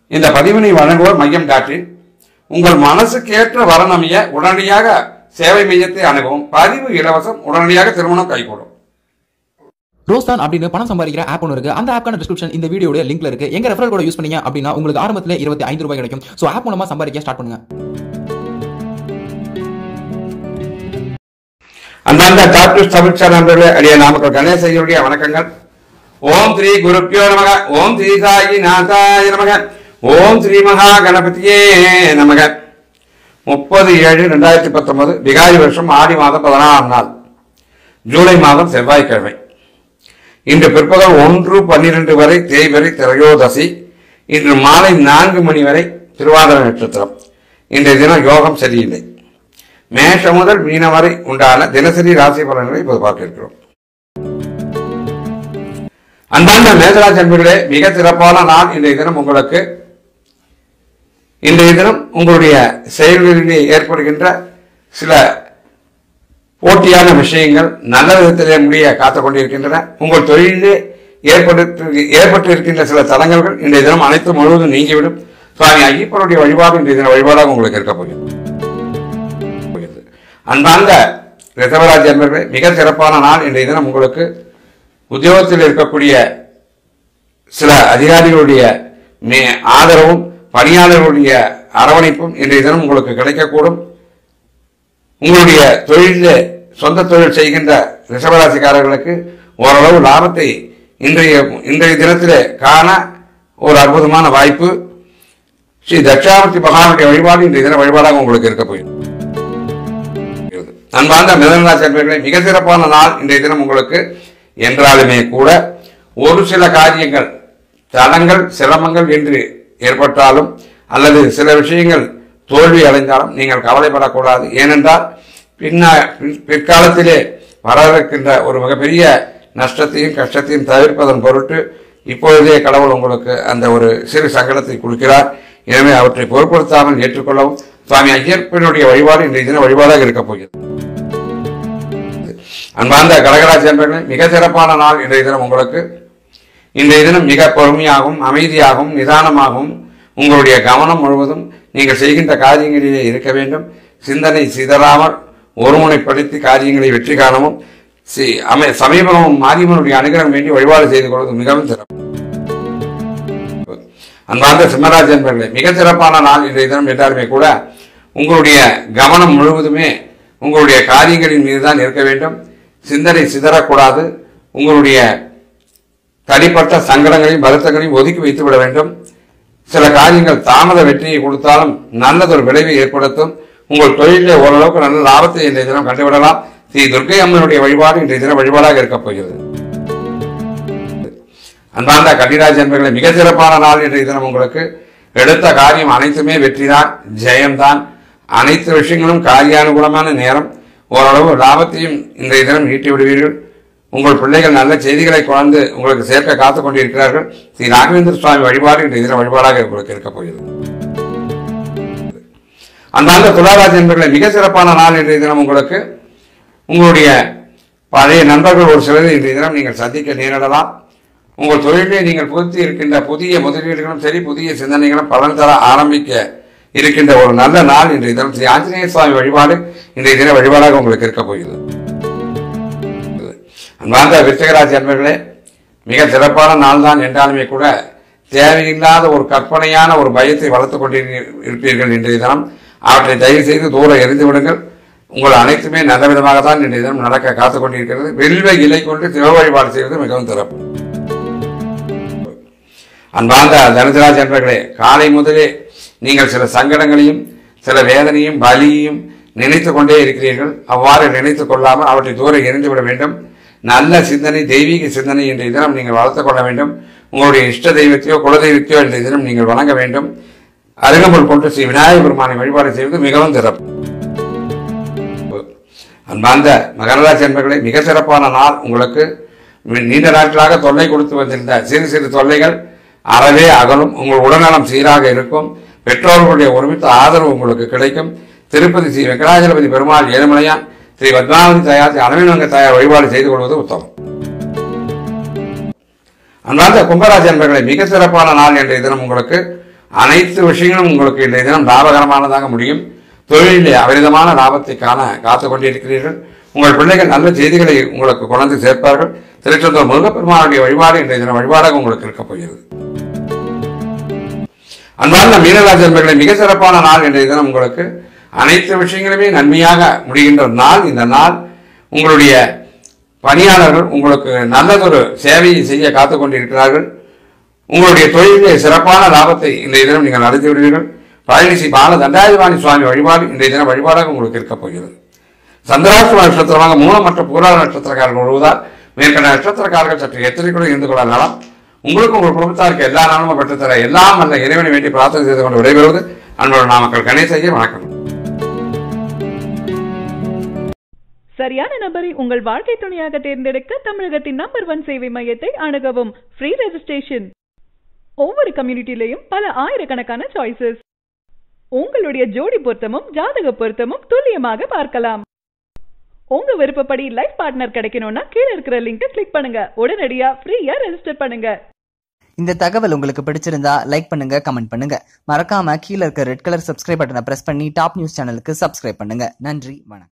இந்த பதிவினை வழங்குவோர் மையம் டாக்டர் உங்கள் மனசுக்கேற்ற வரநமைய உடனடியாக சேவை மையத்தை அணுகவும் பதிவு இலவசம் உடனடியாக திருமணம் கைகூடும் ரோஸ்தான் அப்படின்னு பணம் சம்பாதிக்கிற ஆப் ஒன்று இருக்கு அந்த ஆப்க்கான டிஸ்கிரிப்ஷன் இந்த வீடியோட லிங்க்ல இருக்கு எங்க ரெஃபரல் கூட யூஸ் பண்ணீங்க அப்படின்னா உங்களுக்கு ஆரம்பத்துல இருபத்தி ஐந்து ரூபாய் கிடைக்கும் ஸோ ஆப் மூலமா சம்பாதிக்க ஸ்டார்ட் பண்ணுங்க அந்தாந்த டாக்டர் தமிழ்ச்சார் நண்பர்களே அடிய நாமக்கல் கணேசையுடைய வணக்கங்கள் ஓம் ஸ்ரீ குருப்பியோ நமக ஓம் ஸ்ரீ சாயி நாசாய நமக ஓம் ஸ்ரீ மகா கணபதியே நமக முப்பது ஏழு ரெண்டாயிரத்தி பத்தொன்பது விகாரி வருஷம் ஆடி மாதம் பதினாறாம் நாள் ஜூலை மாதம் செவ்வாய்க்கிழமை இன்று பிற்பகல் ஒன்று பன்னிரண்டு வரை தேய்வரை திரையோதசி இன்று மாலை நான்கு மணி வரை திருவாதிர நட்சத்திரம் இன்றைய தினம் யோகம் சரியில்லை மேஷம் முதல் மீனம் வரை உண்டான தினசரி ராசி பலன்களை இப்போது பார்க்க இருக்கிறோம் அன்பார்ந்த மேதராஜ் அன்பர்களே மிக சிறப்பான நாள் இன்றைய தினம் உங்களுக்கு இன்றைய தினம் உங்களுடைய செயல்களிலே ஏற்படுகின்ற சில போட்டியான விஷயங்கள் நல்ல விதத்திலே முடிய காத்துக் கொண்டிருக்கின்றன உங்கள் தொழிலிலே ஏற்பட்டு ஏற்பட்டு இருக்கின்ற சில தடங்கல்கள் இன்றைய தினம் அனைத்து முழுவதும் நீங்கிவிடும் சுவாமி ஐயப்பனுடைய வழிபாடு இன்றைய தின வழிபாடாக உங்களுக்கு இருக்க போகிறது போகிறது. அன்பார்ந்த ரிசவராஜ் என்பவர்களே மிக சிறப்பான நாள் இன்றைய தினம் உங்களுக்கு உத்தியோகத்தில் இருக்கக்கூடிய சில அதிகாரிகளுடைய மே- ஆதரவும் பணியாளர்களுடைய அரவணைப்பும் இன்றைய தினம் உங்களுக்கு கிடைக்கக்கூடும் உங்களுடைய தொழிலில் சொந்த தொழில் செய்கின்ற ரிஷபராசிக்காரர்களுக்கு ஓரளவு லாபத்தை இன்றைய இன்றைய தினத்திலே காண ஒரு அற்புதமான வாய்ப்பு ஸ்ரீ தட்சாமூர்த்தி மகானுடைய வழிபாடு இன்றைய தின வழிபாடாக உங்களுக்கு இருக்க போகிறது அன்பார்ந்த மிதனராசி அன்பர்களே மிக சிறப்பான நாள் இன்றைய தினம் உங்களுக்கு என்றாலுமே கூட ஒரு சில காரியங்கள் தடங்கள் சிரமங்கள் என்று ஏற்பட்டாலும் அல்லது சில விஷயங்கள் தோல்வி அடைந்தாலும் நீங்கள் கவலைப்படக்கூடாது ஏனென்றால் பின்ன பின்- பிற்காலத்திலே வரவிருக்கின்ற ஒரு மிகப்பெரிய நஷ்டத்தையும் கஷ்டத்தையும் தவிர்ப்பதன் பொருட்டு இப்பொழுதே கடவுள் உங்களுக்கு அந்த ஒரு சிறு சங்கடத்தை கொடுக்கிறார் எனவே அவற்றை பொருட்படுத்தாமல் ஏற்றுக்கொள்ளவும் சுவாமி ஐயப்பனுடைய வழிபாடு இன்றைய தின வழிபாடாக இருக்கப் போகிறது அன்பார்ந்த கடகராசி என்பர்களே மிக சிறப்பான நாள் இன்றைய தினம் உங்களுக்கு இன்றைய தினம் மிக பொறுமையாகவும் அமைதியாகவும் நிதானமாகவும் உங்களுடைய கவனம் முழுவதும் நீங்கள் செய்கின்ற காரியங்களிலே இருக்க வேண்டும் சிந்தனை சிதறாமல் ஒருமுனைப்படுத்தி காரியங்களை வெற்றி காணவும் சி- அமை சமீபமும் மாரியம்மனுடைய அனுகிரகம் வேண்டி வழிபாடு செய்து கொள்வது மிகவும் சிறப்பு அன்பார்ந்த சிம்மராஜ் என்பர்களே மிக சிறப்பான நாள் இன்றைய தினம் என்றாலுமே கூட உங்களுடைய கவனம் முழுவதுமே உங்களுடைய காரியங்களின் மீது தான் இருக்க வேண்டும் சிந்தனை சிதறக்கூடாது உங்களுடைய தனிப்பட்ட சங்கடங்களையும் வருத்தங்களையும் ஒதுக்கி வைத்து விட வேண்டும் சில காரியங்கள் தாமத வெற்றியை கொடுத்தாலும் நல்லதொரு விளைவை ஏற்படுத்தும் உங்கள் தொழிலில் ஓரளவுக்கு நல்ல லாபத்தை இன்றைய தினம் கண்டுவிடலாம் ஸ்ரீ துர்க்கை அம்மனுடைய வழிபாடு இன்றைய தினம் வழிபாடாக இருக்கப் போகிறது அன்பார்ந்த கன்னிராஜ் என்பர்களை மிக சிறப்பான நாள் இன்றைய தினம் உங்களுக்கு எடுத்த காரியம் அனைத்துமே வெற்றிதான் ஜெயம்தான் அனைத்து விஷயங்களும் காரியானுகூலமான நேரம் ஓரளவு லாபத்தையும் இன்றைய தினம் ஈட்டி விடுவீர்கள் உங்கள் பிள்ளைகள் நல்ல செய்திகளை கொண்டு உங்களுக்கு சேர்க்க காத்துக் கொண்டிருக்கிறார்கள் ஸ்ரீ ராகவேந்திர சுவாமி வழிபாடு இன்றைய தினம் வழிபாடாக உங்களுக்கு இருக்கப் போகிறது அன்பார்ந்த துளாராஜ் என்பர்களை மிக சிறப்பான நாள் இன்றைய தினம் உங்களுக்கு உங்களுடைய பழைய நண்பர்கள் ஒரு சிலரை இன்றைய தினம் நீங்கள் சந்திக்க நேரிடலாம் உங்கள் தொழிலே நீங்கள் புகுத்தி இருக்கின்ற புதிய முதலீடுகளும் சரி புதிய சிந்தனைகளும் பலன் தர ஆரம்பிக்க இருக்கின்ற ஒரு நல்ல நாள் இன்றைய தினம் ஸ்ரீ ஆஞ்சநேய சுவாமி வழிபாடு இன்றைய தின வழிபாடாக உங்களுக்கு இருக்க போகிறது அன்பார்ந்த விருச்சகராசி அன்பர்களே மிக சிறப்பான நாள் தான் என்றாலுமே கூட தேவையில்லாத ஒரு கற்பனையான ஒரு பயத்தை வளர்த்துக் கொண்டிருப்பீர்கள் இன்றைய தினம் அவற்றை தயவு செய்து தூர எறிந்து விடுங்கள் உங்கள் அனைத்துமே நல்ல விதமாக தான் இன்றைய தினம் நடக்க காத்துக் கொண்டிருக்கிறது வெல்வ இலை கொண்டு சிவ வழிபாடு செய்வது மிகவும் சிறப்பு அன்பார்ந்த தனுஜராஜ் என்பர்களே காலை முதலே நீங்கள் சில சங்கடங்களையும் சில வேதனையும் பலியையும் நினைத்து கொண்டே இருக்கிறீர்கள் அவ்வாறு நினைத்துக் கொள்ளாமல் அவற்றை தூர எரிந்துவிட வேண்டும் நல்ல சிந்தனை தெய்வீக சிந்தனை இன்றைய தினம் நீங்கள் வளர்த்துக் கொள்ள வேண்டும் உங்களுடைய இஷ்ட தெய்வத்தையோ குலதெய்வத்தையோ இன்றைய தினம் நீங்கள் வணங்க வேண்டும் அருகம்புல் கொண்டு ஸ்ரீ விநாயகர் பெருமானை வழிபாடு செய்வது மிகவும் சிறப்பு அன்பார்ந்த மகராஜ் என்பர்களே மிக சிறப்பான நாள் உங்களுக்கு நீண்ட நாட்களாக தொல்லை கொடுத்து வந்திருந்த சிறு சிறு தொல்லைகள் அறவே அகலும் உங்கள் உடல்நலம் சீராக இருக்கும் பெற்றோர்களுடைய ஒருமித்த ஆதரவு உங்களுக்கு கிடைக்கும் திருப்பதி ஸ்ரீ வெங்கடாஜலபதி பெருமாள் ஏழுமலையான் ஸ்ரீ பத்மாவதி தாயார் ஸ்ரீ அனவினங்க தாயார் வழிபாடு செய்து கொள்வது உத்தமம் அன்றாந்த கும்பராஜ் என்பர்களை மிக சிறப்பான நாள் என்ற தினம் உங்களுக்கு அனைத்து விஷயங்களும் உங்களுக்கு இன்றைய தினம் லாபகரமானதாக முடியும் தொழிலிலே அபரிதமான லாபத்தை காண காத்துக் கொண்டிருக்கிறீர்கள் உங்கள் பிள்ளைகள் நல்ல செய்திகளை உங்களுக்கு கொண்டு சேர்ப்பார்கள் திருச்செந்தூர் முருகப்பெருமானுடைய வழிபாடு இன்றைய தினம் வழிபாடாக உங்களுக்கு இருக்கப் போகிறது அன்பார்ந்த மீனராசி என்பர்களை மிக சிறப்பான நாள் இன்றைய தினம் உங்களுக்கு அனைத்து விஷயங்களுமே நன்மையாக முடிகின்ற நாள் இந்த நாள் உங்களுடைய பணியாளர்கள் உங்களுக்கு நல்லதொரு சேவையை செய்ய காத்துக் கொண்டிருக்கிறார்கள் உங்களுடைய தொழிலிலே சிறப்பான லாபத்தை இன்றைய தினம் நீங்கள் நடத்தி விடுவீர்கள் பழனிசி பால தண்டாயுதபாணி சுவாமி வழிபாடு இன்றைய தினம் வழிபாடாக உங்களுக்கு இருக்கப் போகிறது சந்திராஷ்டம நட்சத்திரமாக மூலம் மற்றும் பூராத நட்சத்திரக்காரர்கள் வருவதால் மேற்கண்ட நட்சத்திரக்காரர்கள் சற்று எச்சரிக்கையுடன் இருந்து கொள்ள நலம் உங்களுக்கும் உங்கள் குடும்பத்தாருக்கு எல்லா நலமும் பெற்றுத்தர எல்லாம் அல்ல இறைவனை வேண்டி பிரார்த்தனை செய்து கொண்டு விடைபெறுவது அன்போடு நாமக்கல் கணேசையே வணக்கம் சரியான நபரை உங்கள் வாழ்க்கை துணையாக தேர்ந்தெடுக்க தமிழகத்தின் நம்பர் ஒன் சேவை மையத்தை அணுகவும் ஃப்ரீ ரெஜிஸ்ட்ரேஷன் ஒவ்வொரு கம்யூனிட்டிலையும் பல ஆயிரக்கணக்கான சாய்ஸஸ் உங்களுடைய ஜோடி பொருத்தமும் ஜாதக பொருத்தமும் துல்லியமாக பார்க்கலாம் உங்க விருப்பப்படி லைஃப் பார்ட்னர் கிடைக்கணும்னா கீழே இருக்கிற லிங்கை கிளிக் பண்ணுங்க உடனடியா ஃப்ரீயா ரெஜிஸ்டர் பண்ணுங்க இந்த தகவல் உங்களுக்கு பிடிச்சிருந்தா லைக் பண்ணுங்க கமெண்ட் பண்ணுங்க மறக்காம கீழே இருக்க ரெட் கலர் சப்ஸ்கிரைப் பட்டனை பிரஸ் பண்ணி டாப் நியூஸ் சேனலுக்கு சப்ஸ்கிரைப் பண்ணுங்க நன்றி வணக்கம்